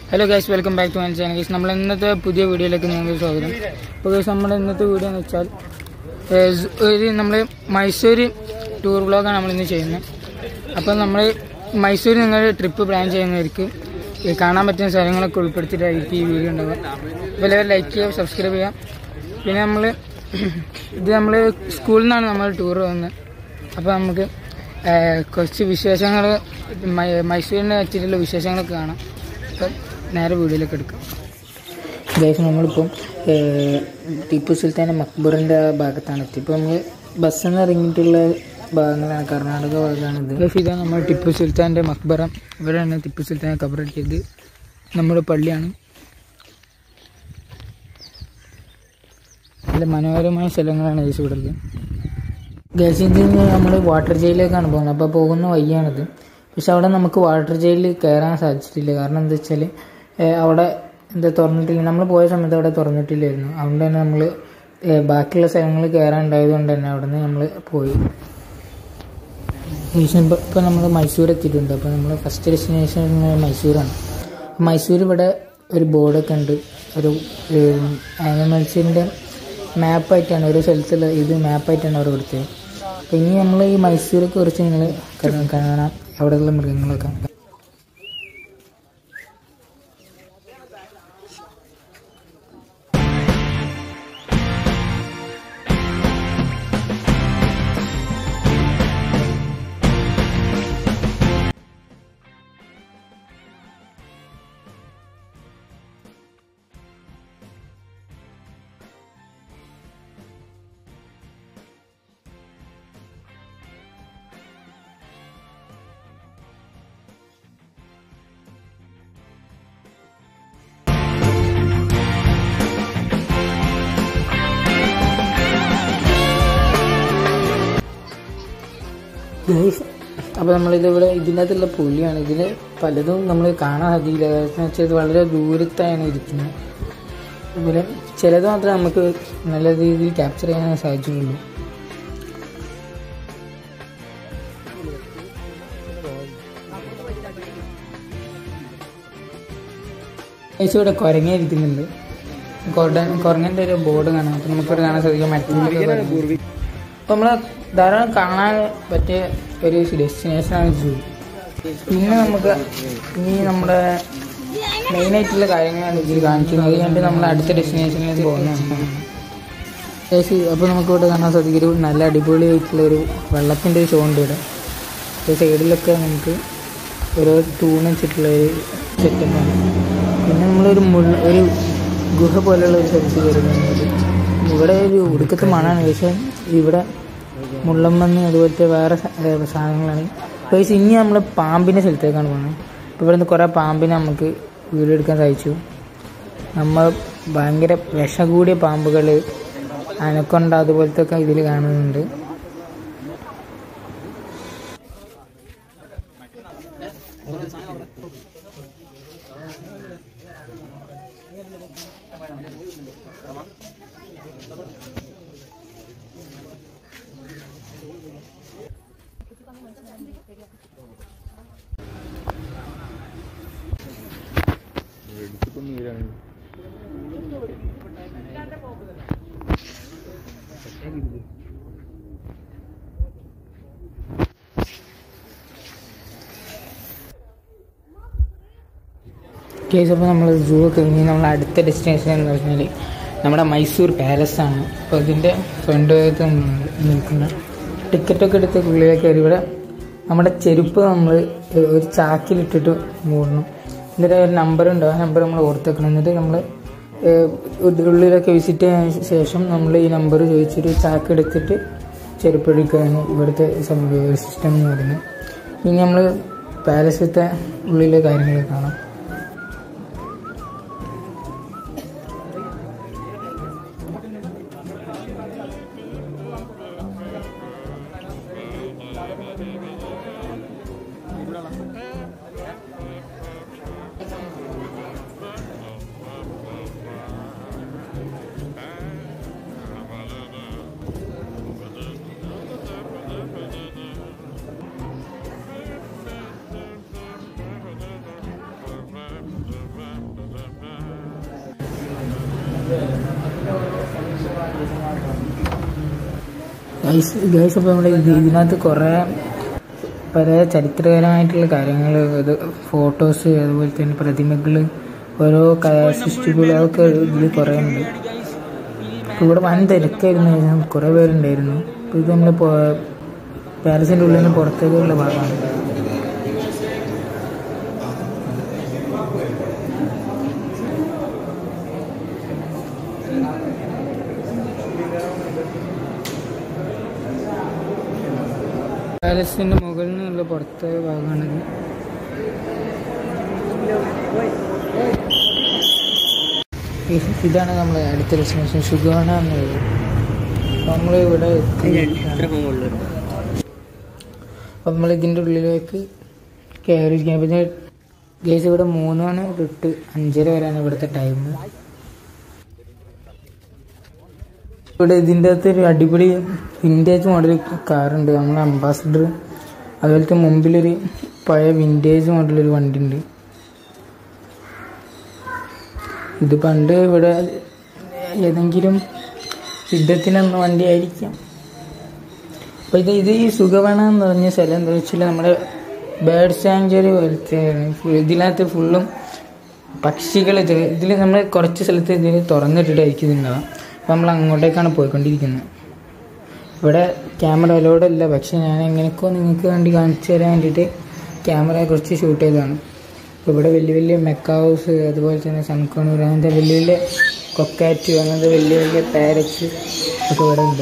hello guys welcome back to my channel guys നമ്മൾ ഇന്നത്തെ പുതിയ വീഡിയോയിലേക്ക് നിങ്ങൾക്ക് സ്വാഗതം അപ്പോൾ ഗൈസ് നമ്മുടെ ഇന്നത്തെ വീഡിയോ എന്ന് വെച്ചാൽ ഏഹ്, സ് ഒരു നമ്മൾ മൈസൂർ ടൂർ വ്ളോഗാണ് നമ്മൾ ഇന്ന് ചെയ്യുന്നത് അപ്പോൾ നമ്മൾ മൈസൂർ നിങ്ങൾ ട്രിപ്പ് പ്ലാൻ ചെയ്യുന്നവർക്ക് ഈ കാണാൻ പറ്റുന്ന സ്ഥലങ്ങളൊക്കെ ഉൾപ്പെടുത്തിയിട്ടായിരിക്കും ഈ വീഡിയോ ഉണ്ടാവുക അപ്പോൾ എല്ലാവരും ലൈക്ക് ചെയ്യുക സബ്സ്ക്രൈബ് ചെയ്യുക പിന്നെ നമ്മൾ ഇത് നമ്മൾ സ്കൂളിൽ നിന്നാണ് നമ്മൾ ടൂർ പോകുന്നത് അപ്പോൾ നമുക്ക് ഏഹ്, കുറച്ച് വിശേഷങ്ങൾ മൈസൂരിനെ വെച്ചിട്ടുള്ള വിശേഷങ്ങളൊക്കെ കാണാം അപ്പം നേരെ വീഡിയോയിലേക്ക് എടുക്കാം ഗൈസ് നമ്മളിപ്പം ഏഹ്, ടിപ്പു സുൽത്താൻ്റെ മക്ബറിൻ്റെ ഭാഗത്താണ് എത്തി ഇപ്പോൾ നമ്മൾ ബസ്സിൽ നിന്ന് ഇറങ്ങിയിട്ടുള്ള ഭാഗങ്ങളാണ് കർണാടക ഭാഗമാണിത് ഗൈസ് ഇതാണ് നമ്മൾ ടിപ്പു സുൽത്താൻ്റെ മക്ബറ ഇവിടെയാണ് ടിപ്പു സുൽത്താനെ കബറക്കിയത് നമ്മുടെ പള്ളിയാണ് നല്ല മനോഹരമായ സ്ഥലങ്ങളാണ് ഗൈസ് ഇവിടെ ഉള്ളത് ഗൈസ് ഇതിന് നമ്മൾ വാട്ടർ ജയിലിലേക്കാണ് പോകുന്നത് അപ്പോൾ പോകുന്ന വഴിയാണിത് പക്ഷെ അവിടെ നമുക്ക് വാട്ടർ ജയിലിൽ കയറാൻ സാധിച്ചിട്ടില്ല കാരണം എന്താ വെച്ചാൽ അവിടെ എന്താ തുറന്നിട്ടില്ല നമ്മൾ പോയ സമയത്ത് അവിടെ തുറന്നിട്ടില്ലായിരുന്നു അതുകൊണ്ട് തന്നെ നമ്മൾ ബാക്കിയുള്ള സ്ഥലങ്ങളിൽ കയറാൻ ഉണ്ടായത് കൊണ്ട് തന്നെ അവിടെ നിന്ന് നമ്മൾ പോയി ഇപ്പോൾ ഇപ്പോൾ നമ്മൾ മൈസൂർ എത്തിയിട്ടുണ്ട് അപ്പോൾ നമ്മൾ ഫസ്റ്റ് ഡെസ്റ്റിനേഷൻ മൈസൂരാണ് മൈസൂർ ഇവിടെ ഒരു ബോർഡൊക്കെ ഉണ്ട് ഒരു ആനിമൽസിൻ്റെ മാപ്പായിട്ടാണ് ഓരോ സ്ഥലത്തുള്ള ഇത് മാപ്പായിട്ടാണ് അവർ കൊടുത്തത് അപ്പോൾ ഇനി നമ്മൾ ഈ മൈസൂരെ കുറിച്ച് നിങ്ങൾ കാണാം അവിടെയുള്ള മൃഗങ്ങളൊക്കെ ഗൈസ് അപ്പോൾ നമ്മളിതിവിടെ ഇതിൻ്റെ അകത്തുള്ള പുലിയാണ് ഇതിന് പലതും നമ്മൾ കാണാൻ സാധിക്കില്ല കാരണം വെച്ചാൽ ഇത് വളരെ ദൂരത്താണ് ഇരിക്കുന്നത് ഇതിൽ ചിലത് മാത്രമേ നമുക്ക് നല്ല രീതിയിൽ ക്യാപ്ചർ ചെയ്യാൻ സാധിച്ചിട്ടുള്ളൂ ഗൈസ് ഇവിടെ കുരങ്ങ ഇരിക്കുന്നുണ്ട് കുരങ്ങൻ്റെ ഒരു ബോർഡ് കാണാം അപ്പോൾ നമുക്കിവിടെ കാണാൻ സാധിക്കും മരത്തിൽ അപ്പോൾ നമ്മൾ ധാരാളം കാണാൻ പറ്റിയ ഒരു ഡെസ്റ്റിനേഷനാണ് സൂ പിന്നെ നമുക്ക് ഇനി നമ്മുടെ മെയിനായിട്ടുള്ള കാര്യങ്ങളാണ് ഇതിൽ കാണിക്കുന്നത് അത് കഴിഞ്ഞിട്ട് നമ്മൾ അടുത്ത ഡെസ്റ്റിനേഷനിലേക്ക് പോകുന്നതാണ് ഏസി അപ്പോൾ നമുക്കിവിടെ കാണാൻ സാധിക്കും ഒരു നല്ല അടിപൊളിയായിട്ടുള്ള ഒരു വെള്ളത്തിൻ്റെ ഒരു ഷോ ഉണ്ട് ഇവിടെ ഈ സൈഡിലൊക്കെ നമുക്ക് ഓരോ തൂണ് വെച്ചിട്ടുള്ള ഒരു സെറ്റപ്പാണ് പിന്നെ നമ്മളൊരു മുള്ള ഒരു ഗുഹ പോലെയുള്ള ഒരു സ്ഥലത്ത് കയറുന്നത് ഇവിടെ ഒരു ഒടുക്കത്തെ മണാണ് പക്ഷേ ഇവിടെ മുള്ളമ്മന്ന് അതുപോലത്തെ വേറെ സ- ഏ, സാധനങ്ങളാണ് പക്ഷേ ഇനി നമ്മൾ പാമ്പിൻ്റെ സ്ഥലത്തേക്കാണ് പോകുന്നത് ഇപ്പോൾ ഇവിടെ നിന്ന് കുറേ പാമ്പിനെ നമുക്ക് വീഡിയോ എടുക്കാൻ സാധിച്ചു നമ്മൾ ഭയങ്കര വിഷം കൂടിയ പാമ്പുകൾ അനക്കൊണ്ട അതുപോലത്തെ ഒക്കെ ഇതിൽ കാണുന്നുണ്ട് കേസ് അപ്പോൾ നമ്മൾ സൂ കഴിഞ്ഞ് നമ്മൾ അടുത്ത ഡെസ്റ്റിനേഷൻ എന്ന് പറഞ്ഞാൽ നമ്മുടെ മൈസൂർ പാലസ് ആണ് അപ്പോൾ ഇതിൻ്റെ ഫ്രണ്ട് ഭാഗത്ത് നിൽക്കുന്ന ടിക്കറ്റൊക്കെ എടുത്ത് ഉള്ളിലേക്ക് കയറി ഇവിടെ നമ്മുടെ ചെരുപ്പ് നമ്മൾ ഒരു ചാക്കിലിട്ടിട്ട് മൂടണം എന്നിട്ട് ഒരു നമ്പർ ഉണ്ട് ആ നമ്പർ നമ്മൾ ഓർത്തെക്കണം എന്നിട്ട് നമ്മൾ ഉള്ളിലൊക്കെ വിസിറ്റ് ചെയ്തതിന് ശേഷം നമ്മൾ ഈ നമ്പർ ചോദിച്ചിട്ട് ചാക്ക് എടുത്തിട്ട് ചെരുപ്പ് എടുക്കുകയാണ് ഇവിടുത്തെ സിസ്റ്റം എന്ന് പറയുന്നത് ഇനി നമ്മൾ പാലസത്തെ ഉള്ളിലെ കാര്യങ്ങൾ കാണാം ഗൈസ് ഗൈസ് അപ്പോൾ നമ്മുടെ ഇത് ഇതിനകത്ത് കുറേ പല ചരിത്രപരമായിട്ടുള്ള കാര്യങ്ങൾ ഇത് ഫോട്ടോസ് അതുപോലെ തന്നെ പ്രതിമകൾ ഓരോ കലാസൃഷ്ടികൾ അതൊക്കെ ഇതിൽ കുറേ ഉണ്ട് ഇപ്പോൾ ഇവിടെ വൻ തിരക്കായിരുന്നു ഞാൻ കുറേ പേരുണ്ടായിരുന്നു ഇപ്പോൾ ഇത് നമ്മൾ പാലസിൻ്റെ ഉള്ളിൽ നിന്ന് പുറത്തേക്കുള്ള ഭാഗമാണ് പാലസിൻ്റെ മുകളിൽ നിന്നുള്ള പുറത്തെ ഭാഗമാണിത് ഇ- ഇതാണ് നമ്മൾ അടുത്ത ഡെസ്റ്റിനേഷൻ സുഖാണ എന്നുള്ളത് നമ്മൾ ഇവിടെ അപ്പം നമ്മൾ ഇതിൻ്റെ ഉള്ളിലേക്ക് കയറിയിരിക്കാൻ പിന്നെ ഗേസ് ഇവിടെ മൂന്ന് മണി തൊട്ട് അഞ്ചര വരെയാണ് ഇവിടുത്തെ ടൈം ഇവിടെ ഇതിൻ്റെ അകത്ത് ഒരു അടിപൊളി വിൻറ്റേജ് മോഡൽ കാറുണ്ട് നമ്മളെ അംബാസഡർ അതുപോലത്തെ മുമ്പിലൊരു പഴയ വിൻറ്റേജ് മോഡലൊരു വണ്ടി ഉണ്ട് ഇത് പണ്ട് ഇവിടെ ഏതെങ്കിലും യുദ്ധത്തിനൊന്ന് വണ്ടി ആയിരിക്കാം അപ്പോൾ ഇത് ഇത് ഈ സുഖവന എന്ന് പറഞ്ഞ സ്ഥലം എന്താ വെച്ചാൽ നമ്മുടെ ബേർഡ് സാങ്ച്വറി പോലത്തെ ഇതിനകത്ത് ഫുള്ളും പക്ഷികൾ ഇതിൽ നമ്മൾ കുറച്ച് സ്ഥലത്ത് ഇതിൽ തുറന്നിട്ടിട്ടായിരിക്കും ഇതുണ്ടാവാം അപ്പം നമ്മൾ അങ്ങോട്ടേക്കാണ് പോയിക്കൊണ്ടിരിക്കുന്നത് ഇവിടെ ക്യാമറ അലോഡ് അല്ല പക്ഷെ ഞാൻ എങ്ങനെയൊക്കെ നിങ്ങൾക്ക് വേണ്ടി കാണിച്ചു തരാൻ വേണ്ടിയിട്ട് ക്യാമറ കുറച്ച് ഷൂട്ട് ചെയ്തതാണ് ഇപ്പോൾ ഇവിടെ വലിയ വലിയ മെക്ക ഹൗസ് അതുപോലെ തന്നെ സൺകോണൂർ അങ്ങനത്തെ വലിയ വലിയ കൊക്കാറ്റ് അങ്ങനത്തെ വലിയ വലിയ പാരറ്റ്സ് ഒക്കെ ഇവിടെ ഉണ്ട്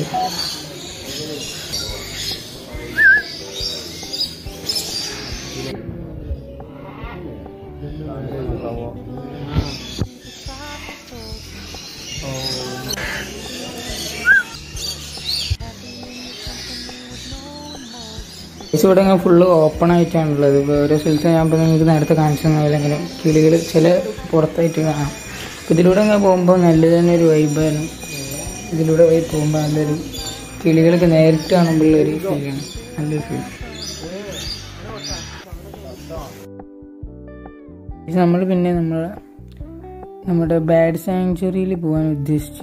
പക്ഷേ ഇവിടെ ഇങ്ങനെ ഫുള്ള് ഓപ്പൺ ആയിട്ടാണുള്ളത് ഇപ്പോൾ ഓരോ സ്ഥലത്ത് ഞാൻ ഇപ്പോൾ നിങ്ങൾക്ക് നേരത്തെ കാണിച്ചു തന്ന പോലെ ഇങ്ങനെ കിളികൾ ചില പുറത്തായിട്ട് കാണാം അപ്പോൾ ഇതിലൂടെ ഇങ്ങനെ പോകുമ്പോൾ നല്ല തന്നെ ഒരു വൈബാണ് ഇതിലൂടെ പോയി പോകുമ്പോൾ നല്ലൊരു കിളികളൊക്കെ നേരിട്ട് കാണുമ്പോഴുള്ള ഒരു ഫീലാണ് നല്ലൊരു ഫീൽ നമ്മൾ പിന്നെ നമ്മൾ നമ്മുടെ ബാഡ് സാങ്ച്വറിയിൽ പോകാൻ ഉദ്ദേശിച്ചു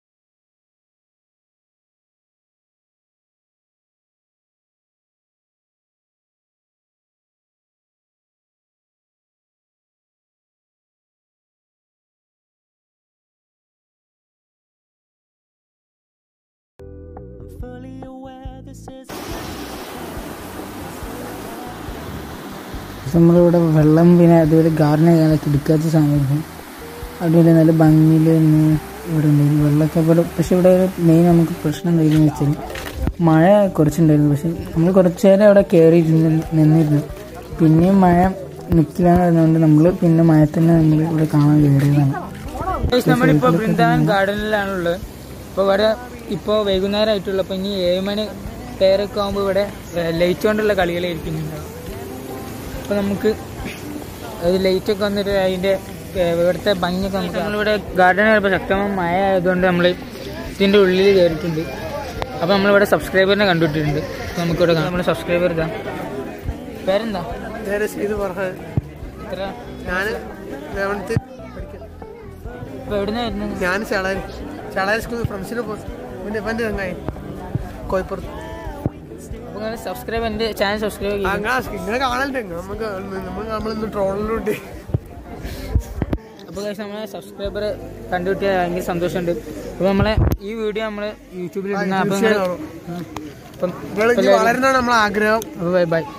നമ്മളിവിടെ വെള്ളം പിന്നെ അതുപോലെ ഗാർഡൻ ചെയ്യാനൊക്കെ എടുക്കാത്ത സാധനമായിരുന്നു അതുപോലെ നല്ല ഭംഗിയിൽ തന്നെ ഇവിടെ ഉണ്ടായിരുന്നു വെള്ളമൊക്കെ ഇവിടെ പക്ഷെ ഇവിടെ ഒരു മെയിൻ നമുക്ക് പ്രശ്നം എന്തായിരുന്നു വെച്ചാൽ മഴ കുറച്ചുണ്ടായിരുന്നു പക്ഷെ നമ്മൾ കുറച്ച് നേരം അവിടെ കയറി നിന്നിരുന്നു പിന്നെയും മഴ നിൽക്കില്ലാന്ന് പറഞ്ഞുകൊണ്ട് നമ്മൾ പിന്നെ മഴ തന്നെ നമ്മൾ ഇവിടെ കാണാൻ കയറിയതാണ് നമ്മളിപ്പോൾ വൃന്ദാവൻ ഗാർഡനിലാണുള്ളത് ഇപ്പോൾ ഇവിടെ ഇപ്പോൾ വൈകുന്നേരം ആയിട്ടുള്ള ഇപ്പോൾ ഇനി ഏഴ് മണി പേരൊക്കെ ആകുമ്പോൾ ഇവിടെ ലൈറ്റ് കൊണ്ടുള്ള കളികളായിരിക്കും ഉണ്ടാവുക അപ്പോൾ നമുക്ക് അത് ലൈറ്റ് ഒക്കെ വന്നിട്ട് അതിൻ്റെ ഏഹ്, ഇവിടുത്തെ ഭംഗിയൊക്കെ നമുക്ക് നമ്മളിവിടെ ഗാർഡൻ ചിലപ്പോൾ ശക്തമായ മഴ ആയതുകൊണ്ട് നമ്മൾ ഇതിൻ്റെ ഉള്ളിൽ കയറിയിട്ടുണ്ട് അപ്പോൾ നമ്മളിവിടെ സബ്സ്ക്രൈബറിനെ കണ്ടുവിട്ടിട്ടുണ്ട് അപ്പോൾ നമുക്കിവിടെ കാണാം നമ്മുടെ സബ്സ്ക്രൈബർ ഇതാ പേരെന്താ നേരെ ചെയ്ത് പറഞ്ഞത് എത്ര ഞാൻ ലെവൻത്ത് പഠിക്കാം ഇപ്പോൾ എവിടെ നിന്ന് ഞാൻ ചളാരി ചളാരി സ്കൂൾ ഫ്രണ്ട്സിന് പോയി പിന്നെ ഇവൻ്റെ ചങ്ങായി കോയപ്പുറത്ത് അപ്പോൾ നിങ്ങൾ സബ്സ്ക്രൈബ് എൻ്റെ ചാനൽ സബ്സ്ക്രൈബ് ചെയ്യുക അങ്ങനെ ഇങ്ങനെ കാണലുണ്ട് നമുക്ക് നമ്മൾ നമ്മളിന്ന് ട്രോളിലുണ്ട് അപ്പോൾ കഴിച്ച് നമ്മളെ സബ്സ്ക്രൈബർ കണ്ടുകിട്ടിയ ഭയങ്കര സന്തോഷമുണ്ട് അപ്പോൾ നമ്മളെ ഈ വീഡിയോ നമ്മൾ യൂട്യൂബിൽ ഇടുന്ന അപ്പോൾ നിങ്ങൾ അപ്പം നിങ്ങൾ വളരുന്നതാണ് നമ്മളെ ആഗ്രഹം അപ്പോൾ ബൈ ബൈ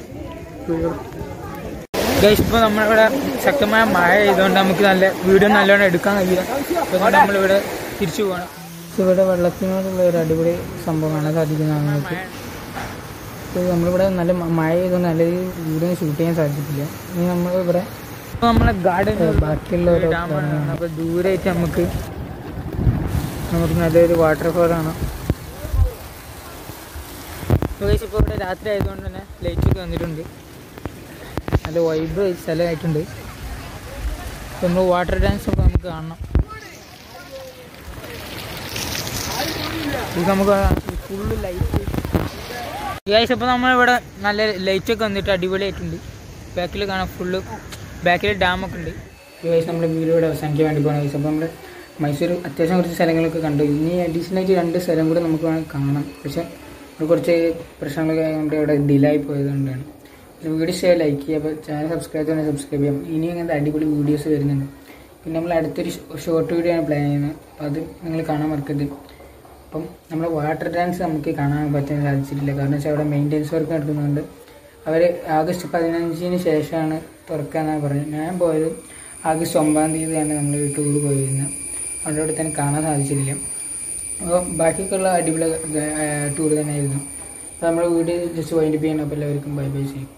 ഗൈസ് ഇപ്പോൾ നമ്മളിവിടെ ശക്തമായ മഴ ചെയ്തുകൊണ്ട് നമുക്ക് നല്ല വീഡിയോ നല്ലോണം എടുക്കാൻ കഴിയില്ല അപ്പോൾ നമ്മളിവിടെ തിരിച്ചു പോകണം ഇവിടെ വെള്ളത്തിനോടുള്ള ഒരു അടിപൊളി സംഭവം കാണാൻ സാധിക്കുന്നതാണ് നമുക്ക് ഇപ്പോൾ നമ്മളിവിടെ നല്ല മ- മഴ ചെയ്തുകൊണ്ട് നല്ല വീഡിയോ ഷൂട്ട് ചെയ്യാൻ സാധിച്ചിട്ടില്ല ഇനി നമ്മളിവിടെ ഇപ്പോൾ നമ്മളെ ഗാർഡൻ ബാക്കിയുള്ള ഒരു അപ്പോൾ ദൂരമായിട്ട് നമുക്ക് നമുക്ക് നല്ലൊരു വാട്ടർഫോൾ കാണാം ഇപ്പോൾ ഇപ്പോൾ ഇവിടെ രാത്രി ആയതുകൊണ്ട് തന്നെ ലൈറ്റ് ഒക്കെ വന്നിട്ടുണ്ട് നല്ല വൈബ് സ്ഥലമായിട്ടുണ്ട് ഇപ്പം നമ്മൾ വാട്ടർ ഡാൻസ് ഒക്കെ നമുക്ക് കാണണം ഇത് നമുക്ക് ഫുള്ള് ലൈറ്റ് ഗൈസ് അപ്പോൾ നമ്മളിവിടെ നല്ല ലൈറ്റ് ഒക്കെ വന്നിട്ട് അടിപൊളിയായിട്ടുണ്ട് ബാക്കിൽ കാണാൻ ഫുള്ള് ബാക്കിൽ ഡാമൊക്കെ ഉണ്ട് ഗൈസ് നമ്മൾ വീഡിയോ ഇവിടെ അവസാനിക്കാൻ വേണ്ടി പോകണം ഗൈസ് അപ്പോൾ നമ്മൾ മൈസൂർ അത്യാവശ്യം കുറച്ച് സ്ഥലങ്ങളൊക്കെ കണ്ടു ഇനി അഡീഷണലായിട്ട് രണ്ട് സ്ഥലം കൂടെ നമുക്ക് വേണമെങ്കിൽ കാണാം പക്ഷെ ഇവിടെ കുറച്ച് പ്രശ്നങ്ങളൊക്കെ ആയതുകൊണ്ട് ഇവിടെ ഡിലേ ആയി പോയതുകൊണ്ടാണ് വീഡിയോ ഷെയർ ലൈക്ക് ചെയ്യുക അപ്പോൾ ചാനൽ സബ്സ്ക്രൈബ് ചെയ്യാൻ സബ്സ്ക്രൈബ് ചെയ്യാം ഇനി അങ്ങനത്തെ അടിപൊളി വീഡിയോസ് വരുന്നുണ്ട് പിന്നെ നമ്മൾ അടുത്തൊരു ഷോർട്ട് വീഡിയോ ആണ് പ്ലാൻ ചെയ്യുന്നത് അപ്പോൾ അത് നിങ്ങൾ കാണാൻ മറക്കരുത് അപ്പം നമ്മുടെ വാട്ടർ ടാങ്ക്സ് നമുക്ക് കാണാൻ പറ്റാൻ സാധിച്ചിട്ടില്ല കാരണം വെച്ചാൽ അവിടെ മെയിൻ്റെനൻസ് വർക്ക് നടക്കുന്നുണ്ട് അവർ ആഗസ്റ്റ് പതിനഞ്ചിന് ശേഷമാണ് തുറക്കാന്നാണ് പറഞ്ഞത് ഞാൻ പോയത് ആഗസ്റ്റ് ഒമ്പതാം തീയതിയാണ് നമ്മൾ ടൂർ പോയിരുന്നത് അവിടെ അവിടെ തന്നെ കാണാൻ സാധിച്ചിട്ടില്ല അപ്പോൾ ബാക്കിയൊക്കെയുള്ള അടിപൊളി ടൂർ തന്നെയായിരുന്നു അപ്പോൾ നമ്മൾ വീഡിയോ ജസ്റ്റ് വൈൻഡപ്പ് ചെയ്യണം അപ്പോൾ എല്ലാവർക്കും ബൈ ബൈ ചെയ്യും